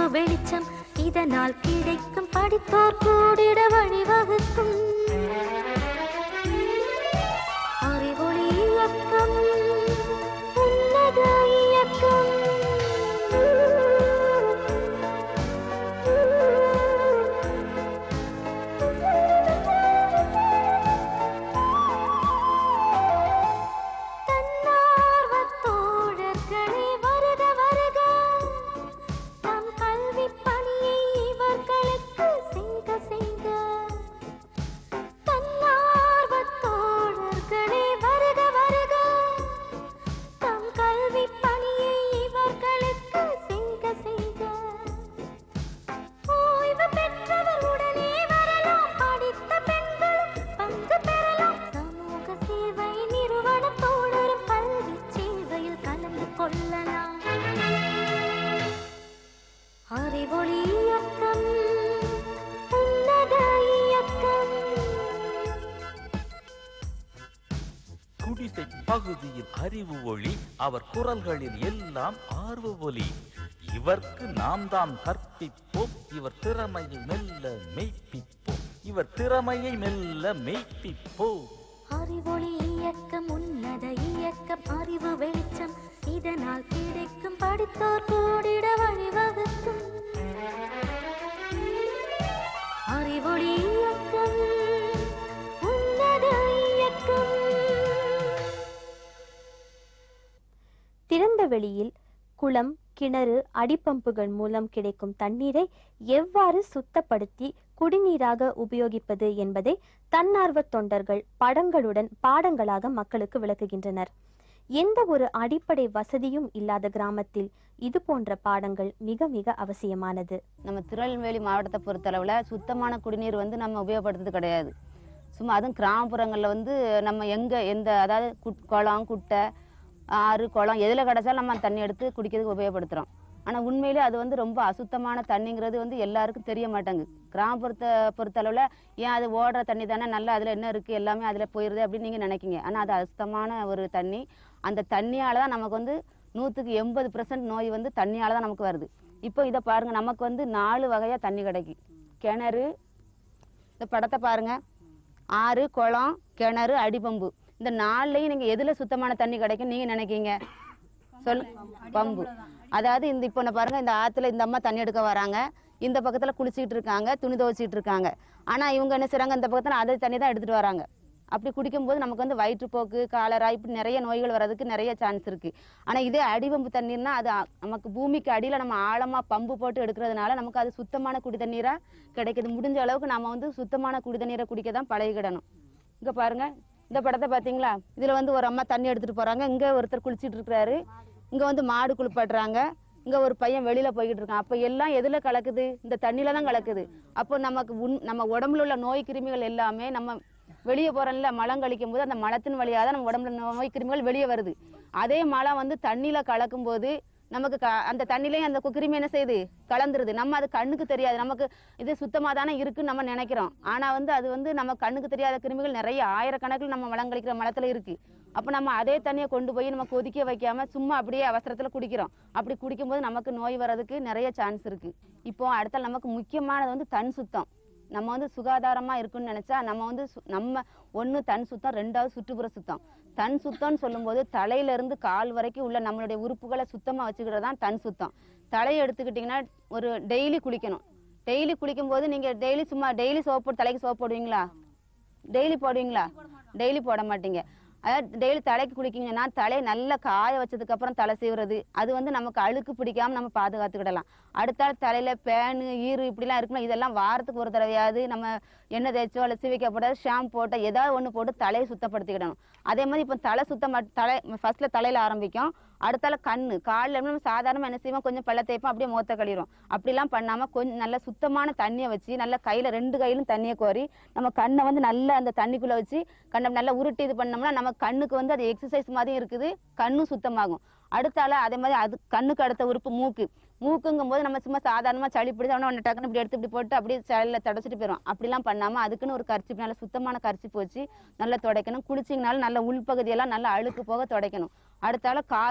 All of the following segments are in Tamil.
அறிவு வெளிச்சம் இதனால் கிடைக்கும் படித்தோர் கூடிட வழிவகுக்கும் அறிவொளி இயக்கம் உன்னத இயக்கம் தன்னார்வத் தோழர்களே வருக வருக நம் கல்விப் பணியை இவர்களுக்கு செய்க செய்க தன்னார்வத் தோழர்களே வருக வருக தம் கல்விப் பணியை இவர்களுக்கு செய்க செய்க ஓய்வு பெற்றவர் உடனே வரலாம் படித்த பெண்களும் பங்கு பெறலாம் சமூக சேவை நிறுவன தோழரும் கல்வி சேவையில் கலந்து கொள்ளலாம் அறிவொளி இயக்கம் உன்னத இயக்கம் குடிசை பகுதியில் அறிவு ஒளி அவர் குரல்களில் எல்லாம் ஆர்வ ஒலி இவர்க்கு நாம் தாம் கற்பிப்போம் இவர் திறமையை மெல்ல மெய்ப்பிப்போம் இவர் திறமையை மெல்ல மெய்ப்பிப்போம் அறிவொளி இயக்கம் உன்னத இயக்கம் அறிவு வெளிச்சம் இதனால் கிடைக்கும் படித்தோர் கூடிட வழிவகுக்கும் அறிவொளி இயக்கம் உன்னத இயக்கம் திறந்த வெளியில் குளம் கிணறு அடிப்பம்புகள் மூலம் கிடைக்கும் தண்ணீரை எவ்வாறு சுத்தப்படுத்தி குடிநீராக உபயோகிப்பது என்பதை தன்னார்வ தொண்டர்கள் படங்களுடன் பாடங்களாக மக்களுக்கு விளக்குகின்றனர் எந்த ஒரு அடிப்படை வசதியும் இல்லாத கிராமத்தில் இது போன்ற பாடங்கள் மிக மிக அவசியமானது நம்ம திருநெல்வேலி மாவட்டத்தை பொறுத்தளவில் சுத்தமான குடிநீர் வந்து நம்ம உபயோகப்படுத்துறது கிடையாது சும்மா அதுவும் கிராமப்புறங்களில் வந்து நம்ம எங்கே எந்த அதாவது குட் குளம் குட்டை ஆறு குளம் எதில் கிடச்சாலும் நம்ம அந்த தண்ணி எடுத்து குடிக்கிறதுக்கு உபயோகப்படுத்துகிறோம் ஆனால் உண்மையிலே அது வந்து ரொம்ப அசுத்தமான தண்ணிங்கிறது வந்து எல்லாருக்கும் தெரிய மாட்டேங்குது கிராமப்புறத்தை பொறுத்தளவில் ஏன் அது ஓடுற தண்ணி தானே நல்லா அதில் என்ன இருக்குது எல்லாமே அதில் போயிடுது அப்படின்னு நீங்கள் நினைக்கிங்க ஆனால் அது அசுத்தமான ஒரு தண்ணி அந்த தண்ணியால் தான் நமக்கு வந்து நூற்றுக்கு எண்பது பர்சன்ட் நோய் வந்து தண்ணியால் தான் நமக்கு வருது இப்போ இதை பாருங்கள் நமக்கு வந்து நாலு வகையாக தண்ணி கிடைக்கும் கிணறு இந்த படத்தை பாருங்க ஆறு குளம் கிணறு அடிபம்பு இந்த நாலுலையும் நீங்கள் எதில் சுத்தமான தண்ணி கிடைக்கும் நீங்கள் நினைக்கீங்க சொல் பம்பு அதாவது இந்த இப்போ நான் பாருங்க இந்த ஆற்றுல இந்த அம்மா தண்ணி எடுக்க வராங்க இந்த பக்கத்தில் குளிச்சுக்கிட்டு இருக்காங்க துணி துவைச்சிட்டு இருக்காங்க ஆனால் இவங்க என்ன செய்றாங்க இந்த பக்கத்தில் அதே தண்ணி தான் எடுத்துகிட்டு வராங்க அப்படி குடிக்கும்போது நமக்கு வந்து வயிற்றுப்போக்கு காலரா இப்படி நிறைய நோய்கள் வர்றதுக்கு நிறைய சான்ஸ் இருக்கு ஆனால் இதே அடிபம்பு தண்ணீர்னா அது அ- நமக்கு பூமிக்கு அடியில் நம்ம ஆழமாக பம்பு போட்டு எடுக்கிறதுனால நமக்கு அது சுத்தமான குடி தண்ணீராக கிடைக்குது முடிஞ்ச அளவுக்கு நம்ம வந்து சுத்தமான குடி தண்ணீரை குடிக்க தான் பழகிக்கிடணும் இங்கே பாருங்க இந்த படத்தை பார்த்தீங்களா இதில் வந்து ஒரு அம்மா தண்ணி எடுத்துகிட்டு போகிறாங்க இங்கே ஒருத்தர் குளிச்சிட்டு இருக்கிறாரு இங்கே வந்து மாடு குளிப்பாட்டுறாங்க இங்கே ஒரு பையன் வெளியில் போய்கிட்டு இருக்கான் அப்போ எல்லாம் எதில் கலக்குது இந்த தண்ணியில் தான் கலக்குது அப்போ நமக்கு உன் நம்ம உடம்புல உள்ள நோய் கிருமிகள் எல்லாமே நம்ம வெளியே போகிறோம்ல மலம் கழிக்கும் போது அந்த மலத்தின் வழியாக தான் நம்ம உடம்புல நோய் கிருமிகள் வெளியே வருது அதே மலம் வந்து தண்ணியில் கலக்கும் போது நமக்கு க அந்த தண்ணிலையும் அந்த கு- கிருமி என்ன செய்யுது கலந்துருது நம்ம அது கண்ணுக்கு தெரியாது நமக்கு இது சுத்தமாக தானே இருக்குன்னு நம்ம நினைக்கிறோம் ஆனால் வந்து அது வந்து நம்ம கண்ணுக்கு தெரியாத கிருமிகள் நிறைய ஆயிரக்கணக்கில் நம்ம மலம் கழிக்கிற மலத்தில் இருக்கு அப்போ நம்ம அதே தண்ணியை கொண்டு போய் நம்ம கொதிக்க வைக்காம சும்மா அப்படியே அவசரத்தில் குடிக்கிறோம் அப்படி குடிக்கும்போது நமக்கு நோய் வர்றதுக்கு நிறைய சான்ஸ் இருக்கு இப்போ அடுத்த நமக்கு முக்கியமானது வந்து தன் சுத்தம் நம்ம வந்து சுகாதாரமா இருக்குன்னு நினைச்சா நம்ம வந்து சு- நம்ம ஒண்ணு தன் சுத்தம் ரெண்டாவது சுற்றுப்புற சுத்தம் தன் சுத்தம்னு சொல்லும்போது தலையில இருந்து கால் வரைக்கும் உள்ள நம்மளுடைய உறுப்புகளை சுத்தமா வச்சுக்கிறது தான் தன் சுத்தம் தலையை எடுத்துக்கிட்டிங்கன்னா ஒரு டெய்லி குளிக்கணும் டெய்லி குளிக்கும்போது நீங்க டெய்லி சும்மா டெய்லி சோப் போட்டு தலைக்கு சோப் போடுவீங்களா டெய்லி போடுவீங்களா டெய்லி போட மாட்டீங்க அதாவது டெய்லி தலைக்கு குளிக்கிங்கன்னா தலையை நல்லா காய வச்சதுக்கு அப்புறம் தலை சீவுறது அது வந்து நமக்கு அழுக்கு பிடிக்காம நம்ம பாதுகாத்துக்கிடலாம் அடுத்த தலையில பேனு ஈரு இப்படிலாம் இருக்குன்னா இதெல்லாம் வாரத்துக்கு ஒரு தடவையாவது நம்ம எண்ணெய் தேய்ச்சோ இல்லை சிவிக்கப்படாது ஷாம்பு போட்ட ஏதாவது ஒன்று போட்டு தலையை சுத்தப்படுத்திக்கிடணும் அதே மாதிரி இப்போ தலை சுத்தம் மட்- தலை ஃபர்ஸ்ட்ல தலையில ஆரம்பிக்கும் அடுத்தால கண்ணு காலில் நம்ம சாதாரணமாக என்ன செய்வோம் கொஞ்சம் பல்ல தேய்ப்போம் அப்படியே மோத்த கழிறோம் அப்படிலாம் பண்ணாம கொஞ்சம் நல்ல சுத்தமான தண்ணியை வச்சு நல்ல கையில ரெண்டு கையிலும் தண்ணியை கோரி நம்ம கண்ணை வந்து நல்லா அந்த தண்ணிக்குள்ள வச்சு கண்ணை நல்லா உருட்டி இது பண்ணோம்னா நம்ம கண்ணுக்கு வந்து அது எக்ஸசைஸ் மாதிரி இருக்குது கண்ணும் சுத்தமாகும் அடுத்தால அதே மாதிரி அது கண்ணுக்கு அடுத்த உறுப்பு மூக்கு மூக்குங்கும் போது நம்ம சும்மா சாதாரணமா சளி பிடிச்சா உடனே டக்குன்னு இப்படி எடுத்து இப்படி போட்டு அப்படியே சளியில தொடச்சிட்டு போயிடும் அப்படிலாம் பண்ணாம அதுக்குன்னு ஒரு கரிச்சி நல்ல சுத்தமான கரிச்சி வச்சு நல்லா துடைக்கணும் குளிச்சிங்கனாலும் நல்ல உள்பகுதியெல்லாம் நல்லா அழுக்கு போக துடைக்கணும் அடுத்தால காது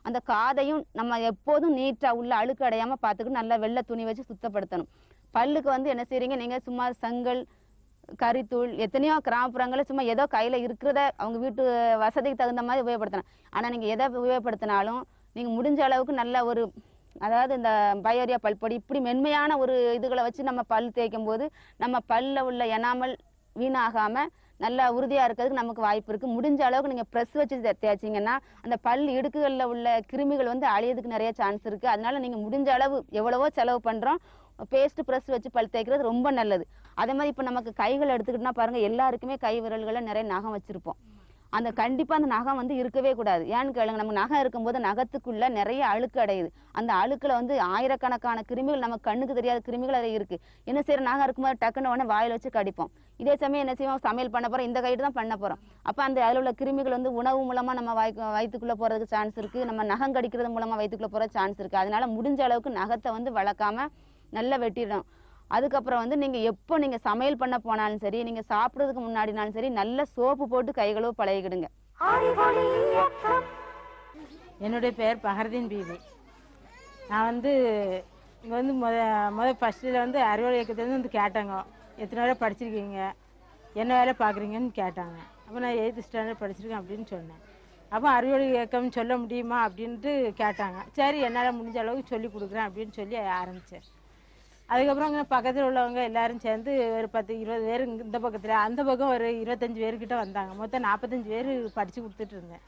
அந்த காதையும் நம்ம எப்போதும் நீட்டாக உள்ள அழுக்கு அடையாமல் பார்த்துக்கிட்டு நல்லா வெள்ளை துணி வச்சு சுத்தப்படுத்தணும் பல்லுக்கு வந்து என்ன செய்றீங்க நீங்கள் சும்மா செங்கல் கறித்தூள் எத்தனையோ கிராமப்புறங்களில் சும்மா ஏதோ கையில் இருக்கிறத அவங்க வீட்டு வசதிக்கு தகுந்த மாதிரி உபயோகப்படுத்தணும் ஆனால் நீங்கள் எதை உபயோகப்படுத்தினாலும் நீங்கள் முடிஞ்ச அளவுக்கு நல்ல ஒரு அதாவது இந்த பயோரியா பல்பொடி இப்படி மென்மையான ஒரு இதுகளை வச்சு நம்ம பல் தேய்க்கும் போது நம்ம பல்ல உள்ள எனாமல் வீணாகாமல் நல்லா உறுதியாக இருக்கிறதுக்கு நமக்கு வாய்ப்பு இருக்குது முடிஞ்ச அளவுக்கு நீங்கள் ப்ரெஸ் வச்சு தே- தேய்ச்சிங்கன்னா அந்த பல் இடுக்குகளில் உள்ள கிருமிகள் வந்து அழியதுக்கு நிறைய சான்ஸ் இருக்குது அதனால நீங்கள் முடிஞ்ச அளவு எவ்வளவோ செலவு பண்ணுறோம் பேஸ்ட் ப்ரெஸ் வச்சு பல் தேய்க்கிறது ரொம்ப நல்லது அதே மாதிரி இப்போ நமக்கு கைகள் எடுத்துக்கிட்டோம்னா பாருங்கள் எல்லாருக்குமே கை விரல்களில் நிறைய நகம் வச்சுருப்போம் அந்த கண்டிப்பாக அந்த நகம் வந்து இருக்கவே கூடாது ஏன்னு கேளுங்க நம்ம நகம் இருக்கும்போது நகத்துக்குள்ள நிறைய அழுக்கு அடையுது அந்த அழுக்குல வந்து ஆயிரக்கணக்கான கிருமிகள் நம்ம கண்ணுக்கு தெரியாத கிருமிகள் அதில் இருக்கு என்ன செய்யற நகம் இருக்கும்போது டக்குன்னு உடனே வாயில வச்சு கடிப்போம் இதே சமயம் என்ன செய்வோம் சமையல் பண்ண போறோம் இந்த கைட்டு தான் பண்ண போறோம் அப்ப அந்த அதில் உள்ள கிருமிகள் வந்து உணவு மூலமா நம்ம வாய் வயிற்றுக்குள்ள போறதுக்கு சான்ஸ் இருக்கு நம்ம நகம் கடிக்கிறது மூலமா வயிற்றுக்குள்ள போற சான்ஸ் இருக்கு அதனால முடிஞ்ச அளவுக்கு நகத்தை வந்து வளர்க்காம நல்லா வெட்டிடணும் அதுக்கப்புறம் வந்து நீங்கள் எப்போ நீங்கள் சமையல் பண்ண போனாலும் சரி நீங்கள் சாப்பிட்றதுக்கு முன்னாடினாலும் சரி நல்ல சோப்பு போட்டு கைகளவு பழகிக்கிடுங்க அறிவொளி இயக்கம் என்னுடைய பேர் பஹர்தீன் பீவி நான் வந்து இங்கே வந்து முத முத ஃபஸ்ட்டில் வந்து அறிவொளி இயக்கத்துலேருந்து வந்து கேட்டாங்க எத்தனை வேலை படிச்சிருக்கீங்க என்ன வேலை பார்க்குறீங்கன்னு கேட்டாங்க அப்போ நான் எயித்து ஸ்டாண்டர்ட் படிச்சிருக்கேன் அப்படின்னு சொன்னேன் அப்போ அறிவொளி இயக்கம் சொல்ல முடியுமா அப்படின்ட்டு கேட்டாங்க சரி என்னால் முடிஞ்ச அளவுக்கு சொல்லி கொடுக்குறேன் அப்படின்னு சொல்லி ஆரம்பித்தேன் அதுக்கப்புறம் இங்கே பக்கத்தில் உள்ளவங்க எல்லாரும் சேர்ந்து ஒரு பத்து இருபது பேர் இங்க இந்த பக்கத்தில் அந்த பக்கம் ஒரு இருபத்தஞ்சி பேர்கிட்ட வந்தாங்க மொத்தம் நாற்பத்தஞ்சு பேர் படித்து கொடுத்துட்டு இருந்தேன்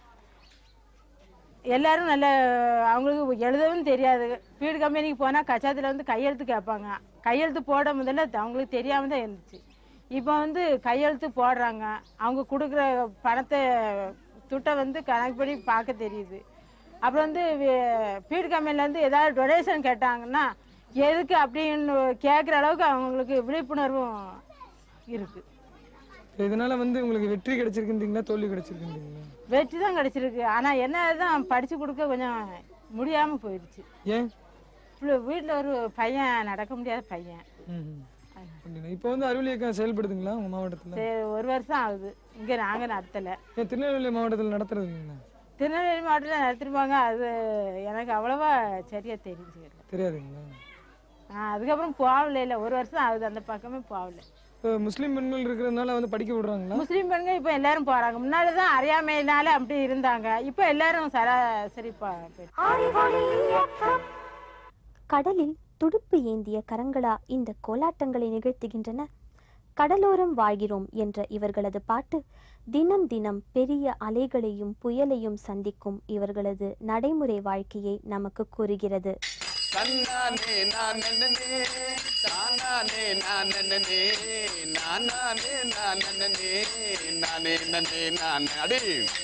எல்லாரும் நல்ல அவங்களுக்கு எழுதவும் தெரியாது வீடு கம்பெனிக்கு போனால் கச்சாத்தில் வந்து கையெழுத்து கேட்பாங்க கையெழுத்து போட முதல்ல த- அவங்களுக்கு தெரியாம தான் இருந்துச்சு இப்போ வந்து கையெழுத்து போடுறாங்க அவங்க கொடுக்குற பணத்தை துட்டை வந்து கணக்கு பண்ணி பார்க்க தெரியுது அப்புறம் வந்து ஃபீடு கம்பெனிலேருந்து ஏதாவது டொனேஷன் கேட்டாங்கன்னா எதுக்கு அப்படின்னு கேட்குற அளவுக்கு அவங்களுக்கு விழிப்புணர்வும் இருக்குது இதனால வந்து உங்களுக்கு வெற்றி கிடைச்சிருக்குன்றீங்களா தோல்வி கிடைச்சிருக்குன்றீங்களா வெற்றி தான் கிடைச்சிருக்கு ஆனால் என்ன தான் படித்து கொடுக்க கொஞ்சம் முடியாமல் போயிடுச்சு ஏன் வீட்டில் ஒரு பையன் நடக்க முடியாத பையன் ம்ஹும். அப்படிங்களா இப்போ வந்து அறிவியல் இயக்கம் செயல்படுதுங்களா உங்க மாவட்டத்தில் சரி ஒரு வருஷம் ஆகுது இங்கே நாங்கள் நடத்தலை ஏன் திருநெல்வேலி மாவட்டத்தில் நடத்துறது இல்லைங்களா திருநெல்வேலி மாவட்டத்தில் நடத்திருப்பாங்க அது எனக்கு அவ்வளோவா சரியாக தெரிஞ்சுக்கல தெரியாதுங்களா நான் அதுக்கப்புறம் போகல இல்லை ஒரு வருஷம் ஆகுது அந்த பக்கமே போகல இப்போ முஸ்லீம் பெண்கள் இருக்கிறதுனால வந்து படிக்க விடுறாங்களா முஸ்லீம் பெண்கள் இப்போ எல்லாரும் போகிறாங்க முன்னாடி தான் அறியாமையினால அப்படி இருந்தாங்க இப்போ எல்லாரும் சராசரி போ போயிட்டு அறிவொளி இயக்கம் கடலில் துடுப்பு ஏந்திய கரங்களா இந்த கோலாட்டங்களை நிகழ்த்துகின்றன கடலோரம் வாழ்கிறோம் என்ற இவர்களது பாட்டு தினம் தினம் பெரிய அலைகளையும் புயலையும் சந்திக்கும் இவர்களது நடைமுறை வாழ்க்கையை நமக்கு கூறுகிறது தன்னானே நானனே தானானே நானனே நானானே நானனே நானே நனே நான் அடி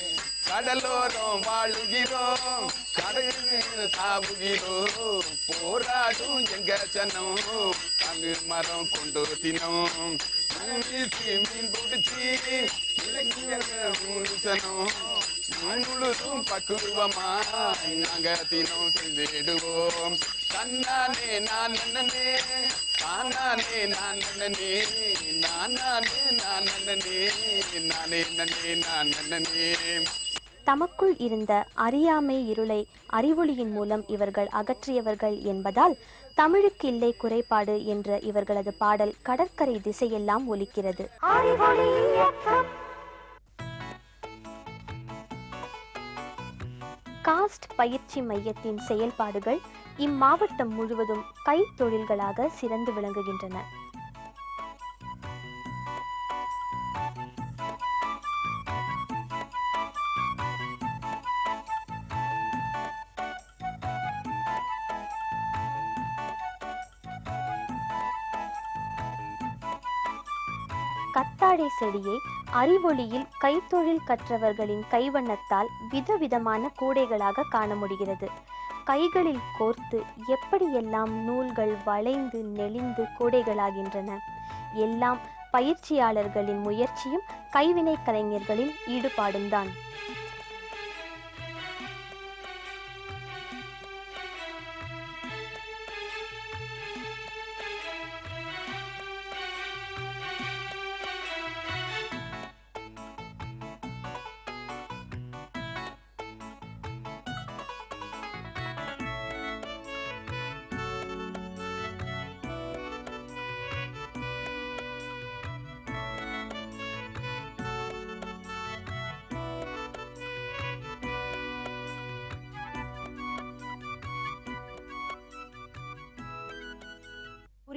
கடலோரம் வாழுகிறோம் கடலில் சாவுகிறோம் போராடும் எங்க ஜனம் அங்கு மரம் கொண்டு தினம் வீசி மீன் பிடிச்சி ஜனம் முழுதும் பக்குவமா நாங்க தினம் செஞ்சிடுவோம் தன்னானே நான் நன்னனே தானானே நான் நன்னனே நானானே நான் நன்னனே நானே நன்னே நான் நன்னனே தமக்குள் இருந்த அறியாமை இருளை அறிவொளியின் மூலம் இவர்கள் அகற்றியவர்கள் என்பதால் தமிழுக்கு இல்லை குறைபாடு என்ற இவர்களது பாடல் கடற்கரை திசையெல்லாம் ஒலிக்கிறது அறிவொளி இயக்கம் காஸ்ட் பயிற்சி மையத்தின் செயல்பாடுகள் இம்மாவட்டம் முழுவதும் கைத்தொழில்களாக சிறந்து விளங்குகின்றன கத்தாழை செடியை அறிவொளியில் கைத்தொழில் கற்றவர்களின் கைவண்ணத்தால் விதவிதமான கூடைகளாக காண முடிகிறது கைகளில் கோர்த்து எப்படியெல்லாம் நூல்கள் வளைந்து நெளிந்து கூடைகளாகின்றன எல்லாம் பயிற்சியாளர்களின் முயற்சியும் கைவினை கலைஞர்களின் ஈடுபாடும் தான்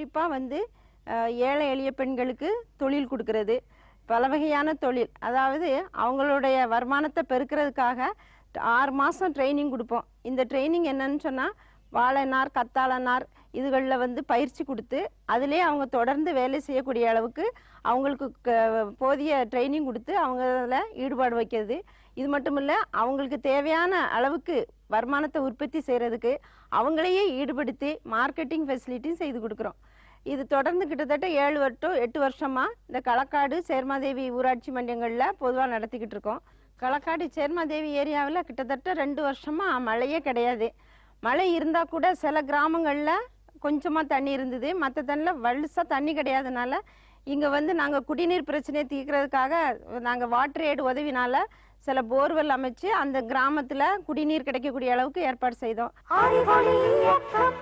குறிப்பாக வந்து அஹ், ஏழை எளிய பெண்களுக்கு தொழில் கொடுக்கறது பல வகையான தொழில் அதாவது அவங்களுடைய வருமானத்தை பெருக்கிறதுக்காக ஆறு மாதம் ட்ரைனிங் கொடுப்போம் இந்த ட்ரைனிங் என்னன்னு சொன்னால் வாழைநார் கத்தாழநார் இதுகளில் வந்து பயிற்சி கொடுத்து அதிலே அவங்க தொடர்ந்து வேலை செய்யக்கூடிய அளவுக்கு அவங்களுக்கு க- போதிய ட்ரைனிங் கொடுத்து அவங்க அதில் ஈடுபாடு வைக்கிறது இது மட்டும் இல்லை அவங்களுக்கு தேவையான அளவுக்கு வருமானத்தை உற்பத்தி செய்கிறதுக்கு அவங்களையே ஈடுபடுத்தி மார்க்கெட்டிங் ஃபெசிலிட்டியும் செய்து கொடுக்குறோம் இது தொடர்ந்து கிட்டத்தட்ட ஏழு வருடம் எட்டு வருஷமாக இந்த களக்காடு சேர்மாதேவி ஊராட்சி மன்றங்களில் பொதுவாக நடத்திக்கிட்டு இருக்கோம் களக்காடு சேர்மாதேவி ஏரியாவில் கிட்டத்தட்ட ரெண்டு வருஷமாக மழையே கிடையாது மழை இருந்தால் கூட சில கிராமங்களில் கொஞ்சமாக தண்ணி இருந்தது மற்ற தண்ணியில் வலுசாக தண்ணி கிடையாதுனால இங்கே வந்து நாங்கள் குடிநீர் பிரச்சனையை தீர்க்கிறதுக்காக நாங்கள் வாட்டர் எய்டு உதவினால சில போர்வெல் அமைச்சு அந்த கிராமத்தில் குடிநீர் கிடைக்கக்கூடிய அளவுக்கு ஏற்பாடு செய்தோம் அறிவொளி இயக்கம்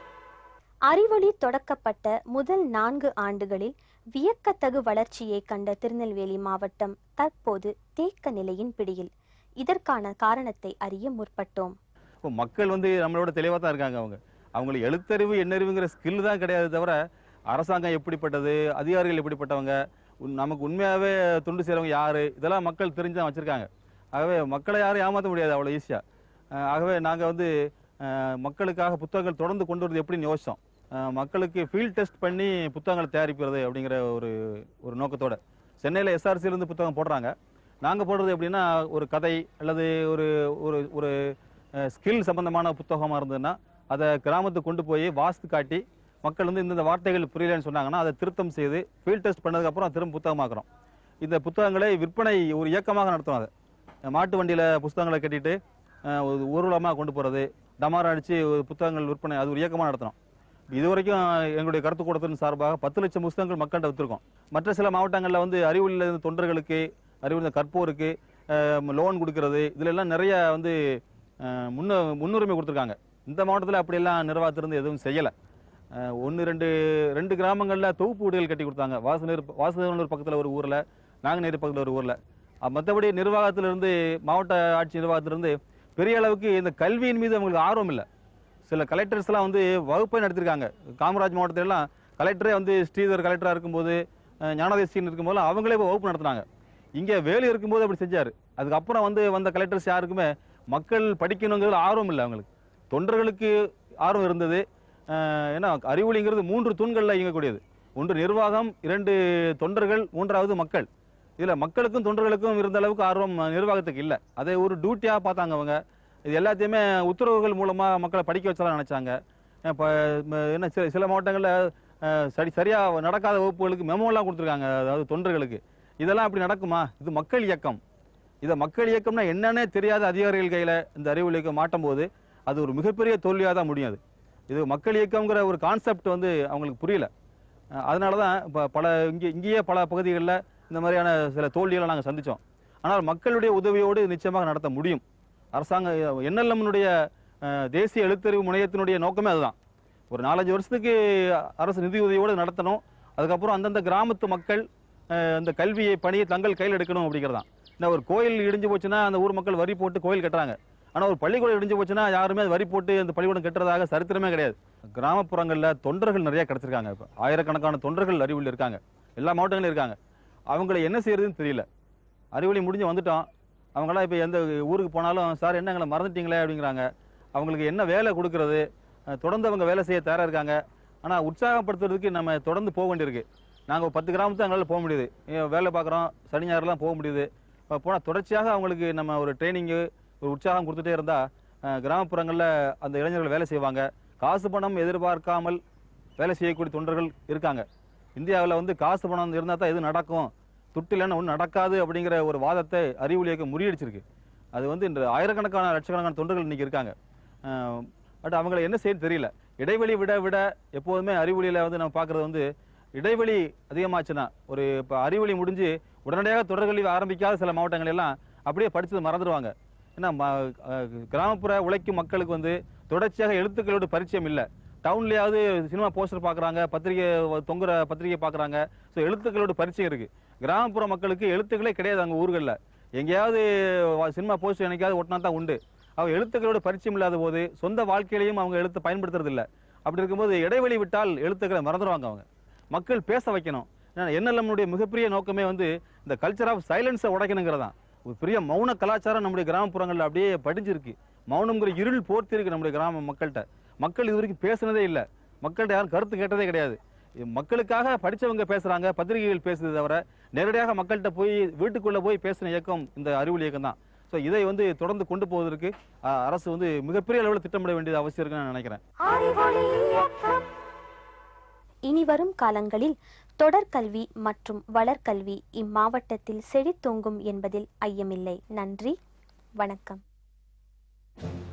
அறிவொளி தொடக்கப்பட்ட முதல் நான்கு ஆண்டுகளில் வியக்கத்தகு வளர்ச்சியை கண்ட திருநெல்வேலி மாவட்டம் தற்போது தேக்க நிலையின் பிடியில் இதற்கான காரணத்தை அறிய முற்பட்டோம் இப்போ மக்கள் வந்து நம்மளோட தெளிவாக தான் இருக்காங்க அவங்க அவங்களுக்கு எழுத்தறிவு எண்ணறிவுங்கிற ஸ்கில் தான் கிடையாது தவிர அரசாங்கம் எப்படிப்பட்டது அதிகாரிகள் எப்படிப்பட்டவங்க உன்- நமக்கு உண்மையாகவே துண்டு செய்கிறவங்க யார் இதெல்லாம் மக்கள் தெரிஞ்சு தான் வச்சுருக்காங்க ஆகவே மக்களை யாரும் ஏமாற்ற முடியாது அவ்வளோ ஈஸியாக ஆகவே நாங்கள் வந்து அஹ், மக்களுக்காக புத்தகங்கள் தொடர்ந்து கொண்டு வரது எப்படின்னு யோசித்தோம் அஹ், மக்களுக்கு ஃபீல்ட் டெஸ்ட் பண்ணி புத்தகங்களை தயாரிக்கிறது அப்படிங்கிற ஒரு ஒரு நோக்கத்தோட சென்னையில் எஸ்ஆர்சியிலேருந்து புத்தகம் போடுறாங்க நாங்கள் போடுறது எப்படின்னா ஒரு கதை அல்லது ஒரு ஒரு ஒரு ஸ்கில் சம்பந்தமான புத்தகமாக இருந்ததுன்னா அதை கிராமத்துக்கு கொண்டு போய் வாஸ்து காட்டி மக்கள் வந்து இந்தந்த வார்த்தைகள் புரியலன்னு சொன்னாங்கன்னா அதை திருத்தம் செய்து ஃபீல்ட் டெஸ்ட் பண்ணதுக்கப்புறம் திரும்ப புத்தகமாக்குறோம் இந்த புத்தகங்களை விற்பனை ஒரு இயக்கமாக நடத்தும் அதை மாட்டு வண்டியில் புத்தகங்களை கட்டிட்டு அஹ், ஒரு ஊர்வலமாக கொண்டு போகிறது டமாரம் அடித்து ஒரு புத்தகங்கள் விற்பனை அது ஒரு இயக்கமாக நடத்தணும் இது வரைக்கும் எங்களுடைய கருத்து கூடத்தின் சார்பாக பத்து லட்சம் புத்தகங்கள் மக்கள்கிட்ட விற்றுருக்கோம் மற்ற சில மாவட்டங்களில் வந்து அறிவுள்ள தொண்டர்களுக்கு அறிவுள்ள கற்போருக்கு லோன் கொடுக்கறது இதுல எல்லாம் நிறைய வந்து அஹ், முன்ன முன்னுரிமை கொடுத்துருக்காங்க இந்த மாவட்டத்தில் அப்படியெல்லாம் நிர்வாகத்திலிருந்து எதுவும் செய்யலை ஒன்று ரெண்டு ரெண்டு கிராமங்களில் தொகுப்பு வீடுகள் கட்டி கொடுத்தாங்க வாசுநீர் வாசுதேவனூர் பக்கத்தில் ஒரு ஊரில் நாங்குநேரி பக்கத்தில் ஒரு ஊரில் மற்றபடி நிர்வாகத்திலிருந்து மாவட்ட ஆட்சி நிர்வாகத்திலிருந்து பெரிய அளவுக்கு இந்த கல்வியின் மீது அவங்களுக்கு ஆர்வம் இல்லை சில கலெக்டர்ஸ்லாம் வந்து வகுப்பை நடத்திருக்காங்க காமராஜ் மாவட்டத்துல எல்லாம் கலெக்டரே வந்து ஸ்ரீதர் கலெக்டராக இருக்கும்போது அஹ், ஞானதேசியன் இருக்கும்போது அவங்களே போய் வகுப்பு நடத்துனாங்க இங்கே வேலு இருக்கும்போது அப்படி செஞ்சார் அதுக்கப்புறம் வந்து வந்த கலெக்டர்ஸ் யாருக்குமே மக்கள் படிக்கணுங்கிறது ஆர்வம் இல்லை அவங்களுக்கு தொண்டர்களுக்கு ஆர்வம் இருந்தது அஹ், ஏன்னா அறிவொளிங்கிறது மூன்று தூண்களில் இயங்கக்கூடியது ஒன்று நிர்வாகம் இரண்டு தொண்டர்கள் மூன்றாவது மக்கள் இதில் மக்களுக்கும் தொண்டர்களுக்கும் இருந்த அளவுக்கு ஆர்வம் நிர்வாகத்துக்கு இல்லை அதை ஒரு டியூட்டியாக பார்த்தாங்க அவங்க இது எல்லாத்தையுமே உத்தரவுகள் மூலமாக மக்களை படிக்க வச்சலாம் நினச்சாங்க இப்போ என்ன சில சில மாவட்டங்களில் சரி சரியாக நடக்காத வகுப்புகளுக்கு மெமோலாம் கொடுத்துருக்காங்க அதாவது தொண்டர்களுக்கு இதெல்லாம் அப்படி நடக்குமா இது மக்கள் இயக்கம் இதை மக்கள் இயக்கம்னா என்னன்னே தெரியாத அதிகாரிகள் கையில் இந்த அறிவு இயக்கம் மாட்டும் போது அது ஒரு மிகப்பெரிய தோல்வியாக தான் முடியும் அது இது மக்கள் இயக்கம்ங்கிற ஒரு கான்செப்ட் வந்து அவங்களுக்கு புரியல அஹ் அதனால தான் இப்போ பல இங்கே இங்கேயே பல பகுதிகளில் இந்த மாதிரியான சில தோல்விகளை நாங்கள் சந்தித்தோம் ஆனால் மக்களுடைய உதவியோடு நிச்சயமாக நடத்த முடியும் அரசாங்க என்எல்எம்னுடைய தேசிய எழுத்தறிவு முனையத்தினுடைய நோக்கமே அதுதான் ஒரு நாலஞ்சு வருஷத்துக்கு அரசு நிதி உதவியோடு நடத்தணும் அதுக்கப்புறம் அந்தந்த கிராமத்து மக்கள் அஹ், இந்த கல்வியை பணியை தங்கள் கையில் எடுக்கணும் அப்படிங்கிறதான் இந்த ஒரு கோயில் இடிஞ்சு போச்சுன்னா அந்த ஊர் மக்கள் வரி போட்டு கோயில் கட்டுறாங்க ஆனால் ஒரு பள்ளிக்கூடம் இடிஞ்சு போச்சுன்னா யாருமே அது வரி போட்டு அந்த பள்ளிக்கூடம் கட்டுறதாக சரித்திரமே கிடையாது கிராமப்புறங்களில் தொண்டர்கள் நிறைய கிடைச்சிருக்காங்க இப்போ ஆயிரக்கணக்கான தொண்டர்கள் அறிவில் இருக்காங்க எல்லா மாவட்டங்களிலும் இருக்காங்க அவங்கள என்ன செய்யறதுன்னு தெரியல அறிவொளி முடிஞ்சு வந்துட்டோம் அவங்களாம் இப்போ எந்த ஊருக்கு போனாலும் சார் என்ன எங்களை மறந்துட்டீங்களே அப்படிங்கிறாங்க அவங்களுக்கு என்ன வேலை கொடுக்கறது அஹ் தொடர்ந்து அவங்க வேலை செய்ய தயாராக இருக்காங்க ஆனால் உற்சாகப்படுத்துறதுக்கு நம்ம தொடர்ந்து போக வேண்டியிருக்கு நாங்கள் பத்து கிராமத்து எங்களால் போக முடியுது ஏன் வேலை பார்க்குறோம் சனி ஞாயிறுலாம் போக முடியுது இப்போ போனால் தொடர்ச்சியாக அவங்களுக்கு நம்ம ஒரு ட்ரைனிங்கு ஒரு உற்சாகம் கொடுத்துட்டே இருந்தால் கிராமப்புறங்களில் அந்த இளைஞர்கள் வேலை செய்வாங்க காசு பணம் எதிர்பார்க்காமல் வேலை செய்யக்கூடிய தொண்டர்கள் இருக்காங்க இந்தியாவில் வந்து காசு பணம் இருந்தால் தான் எது நடக்கும் துட்டு இல்லைன்னா ஒன்றும் நடக்காது அப்படிங்கிற ஒரு வாதத்தை அறிவொளி இயக்கம் முறியடிச்சிருக்கு அது வந்து இன்று ஆயிரக்கணக்கான லட்சக்கணக்கான தொண்டர்கள் இன்னைக்கு இருக்காங்க பட் அவங்களை என்ன செய்ய தெரியல இடைவெளி விட விட எப்போதுமே அறிவொளியில் வந்து நம்ம பார்க்குறது வந்து இடைவெளி அதிகமாச்சுன்னா ஒரு இப்போ அறிவொளி முடிஞ்சு உடனடியாக தொடர்கல்வி ஆரம்பிக்காத சில மாவட்டங்கள் எல்லாம் அப்படியே படிச்சது மறந்துடுவாங்க ஏன்னா ம- அஹ் கிராமப்புற உழைக்கும் மக்களுக்கு வந்து தொடர்ச்சியாக எழுத்துக்களோட பரிச்சயம் இல்லை டவுன்லேயாவது சினிமா போஸ்டர் பார்க்குறாங்க பத்திரிகை வ- தொங்குற பத்திரிகை பார்க்குறாங்க ஸோ எழுத்துக்களோட பரிச்சயம் இருக்குது கிராமப்புற மக்களுக்கு எழுத்துக்களே கிடையாது அங்கே ஊர்களில் எங்கேயாவது வ- சினிமா போஸ்டர் என்னைக்காவது ஒட்டினா தான் உண்டு அவங்க எழுத்துக்களோட பரிச்சயம் இல்லாத போது சொந்த வாழ்க்கையிலையும் அவங்க எழுத்து பயன்படுத்துறது இல்ல அப்படி இருக்கும்போது இடைவெளி விட்டால் எழுத்துக்களை மறந்துடுவாங்க அவங்க மக்கள் பேச வைக்கணும் ஏன்னா என்எல்எம்னுடைய மிகப்பெரிய நோக்கமே வந்து இந்த கல்ச்சர் ஆஃப் சைலன்ஸை உடைக்கணுங்கிறதான் ஒரு பெரிய மௌன கலாச்சாரம் நம்முடைய கிராமப்புறங்களில் அப்படியே படிஞ்சிருக்கு மௌனம்ங்கிற இருள் போர்த்தி இருக்கு நம்முடைய கிராம மக்கள்கிட்ட மக்கள் இது வரைக்கும் பேசுனதே இல்லை மக்கள்கிட்ட யாரும் கருத்து கேட்டதே கிடையாது மக்களுக்காக படிச்சவங்க பேசுறாங்க பத்திரிகைகள் பேசுறதை தவிர நேரடியாக மக்கள்கிட்ட போய் வீட்டுக்குள்ள போய் பேசின இயக்கம் இந்த அறிவொளி இயக்கம் தான் ஸோ இதை வந்து தொடர்ந்து கொண்டு போவதற்கு அஹ், அரசு வந்து மிகப்பெரிய அளவில் திட்டமிட வேண்டியது அவசியம் இருக்குன்னு நான் நினைக்கிறேன் அறிவொளி இயக்கம் இனி வரும் காலங்களில் தொடர்கல்வி மற்றும் வளர்கல்வி இம்மாவட்டத்தில் செழித்தோங்கும் என்பதில் ஐயமில்லை நன்றி வணக்கம்